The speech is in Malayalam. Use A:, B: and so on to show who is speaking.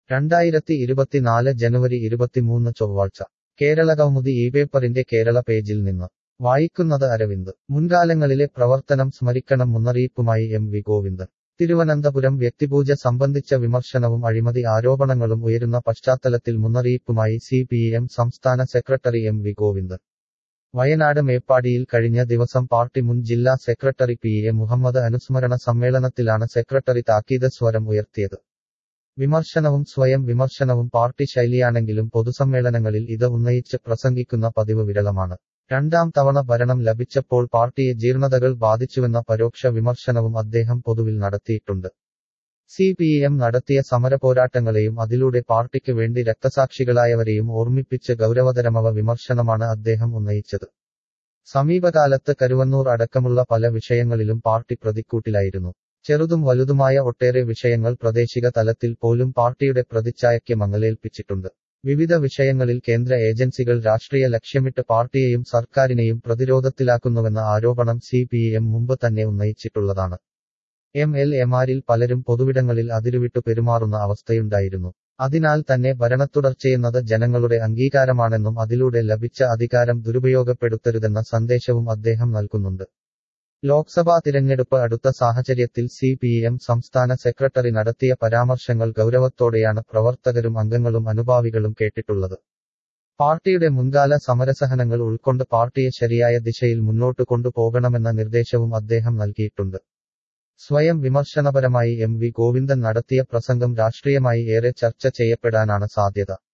A: രണ്ടായിരത്തി ഇരുപത്തിനാല് ജനുവരി ഇരുപത്തിമൂന്ന് ചൊവ്വാഴ്ച കേരളകൗമുദി ഈ പേപ്പറിന്റെ കേരള പേജിൽ നിന്ന് വായിക്കുന്നത് അരവിന്ദ് മുൻകാലങ്ങളിലെ പ്രവർത്തനം സ്മരിക്കണം മുന്നറിയിപ്പുമായി എം വി ഗോവിന്ദൻ തിരുവനന്തപുരം വ്യക്തിപൂജ സംബന്ധിച്ച വിമർശനവും അഴിമതി ആരോപണങ്ങളും ഉയരുന്ന പശ്ചാത്തലത്തിൽ മുന്നറിയിപ്പുമായി സി പി എം സംസ്ഥാന secretary M V Govindan Wayanad മേപ്പാടിയിൽ കഴിഞ്ഞ ദിവസം പാർട്ടി മുൻ ജില്ലാ സെക്രട്ടറി പി എ മുഹമ്മദ് അനുസ്മരണ സമ്മേളനത്തിലാണ് സെക്രട്ടറി താക്കീത് സ്വരം ഉയർത്തിയത് വിമർശനവും സ്വയം വിമർശനവും പാർട്ടി ശൈലിയാണെങ്കിലും പൊതുസമ്മേളനങ്ങളിൽ ഇത് ഉന്നയിച്ച് പ്രസംഗിക്കുന്ന പതിവ് വിരളമാണ് രണ്ടാം തവണ ഭരണം ലഭിച്ചപ്പോൾ പാർട്ടിയെ ജീർണതകൾ ബാധിച്ചുവെന്ന പരോക്ഷ വിമർശനവും അദ്ദേഹം പൊതുവിൽ നടത്തിയിട്ടുണ്ട് സി പി എം നടത്തിയ സമരപോരാട്ടങ്ങളെയും അതിലൂടെ പാർട്ടിക്ക് വേണ്ടി രക്തസാക്ഷികളായവരെയും ഓർമ്മിപ്പിച്ച് ഗൗരവതരമവ വിമർശനമാണ് അദ്ദേഹം ഉന്നയിച്ചത് സമീപകാലത്ത് കരുവന്നൂർ അടക്കമുള്ള പല വിഷയങ്ങളിലും പാർട്ടി പ്രതിക്കൂട്ടിലായിരുന്നു ചെറുതും വലുതുമായ ഒട്ടേറെ വിഷയങ്ങൾ പ്രാദേശിക തലത്തിൽ പോലും പാർട്ടിയുടെ പ്രതിച്ഛായയ്ക്ക് മങ്ങലേൽപ്പിച്ചിട്ടുണ്ട് വിവിധ വിഷയങ്ങളിൽ കേന്ദ്ര ഏജൻസികൾ രാഷ്ട്രീയ ലക്ഷ്യമിട്ട് പാർട്ടിയെയും സർക്കാരിനെയും പ്രതിരോധത്തിലാക്കുന്നുവെന്ന ആരോപണം സി പി എം മുമ്പ് തന്നെ ഉന്നയിച്ചിട്ടുള്ളതാണ് എം എൽ എമാരിൽ പലരും പൊതുവിടങ്ങളിൽ അതിരുവിട്ടു പെരുമാറുന്ന അവസ്ഥയുണ്ടായിരുന്നു അതിനാൽ തന്നെ ഭരണത്തുടർച്ചയെന്നത് ജനങ്ങളുടെ അംഗീകാരമാണെന്നും അതിലൂടെ ലഭിച്ച അധികാരം ദുരുപയോഗപ്പെടുത്തരുതെന്ന സന്ദേശവും അദ്ദേഹം നൽകുന്നുണ്ട് ലോക്സഭാ തിരഞ്ഞെടുപ്പ് അടുത്ത സാഹചര്യത്തിൽ സി പി എം സംസ്ഥാന സെക്രട്ടറി നടത്തിയ പരാമർശങ്ങൾ ഗൗരവത്തോടെയാണ് പ്രവർത്തകരും അംഗങ്ങളും അനുഭാവികളും കേട്ടിട്ടുള്ളത് പാർട്ടിയുടെ മുൻകാല സമരസഹനങ്ങൾ ഉൾക്കൊണ്ട് പാർട്ടിയെ ശരിയായ ദിശയിൽ മുന്നോട്ട് കൊണ്ടുപോകണമെന്ന നിർദ്ദേശവും അദ്ദേഹം നൽകിയിട്ടുണ്ട് സ്വയം വിമർശനപരമായി എം വി ഗോവിന്ദൻ നടത്തിയ പ്രസംഗം രാഷ്ട്രീയമായി ഏറെ ചർച്ച ചെയ്യപ്പെടാനാണ് സാധ്യത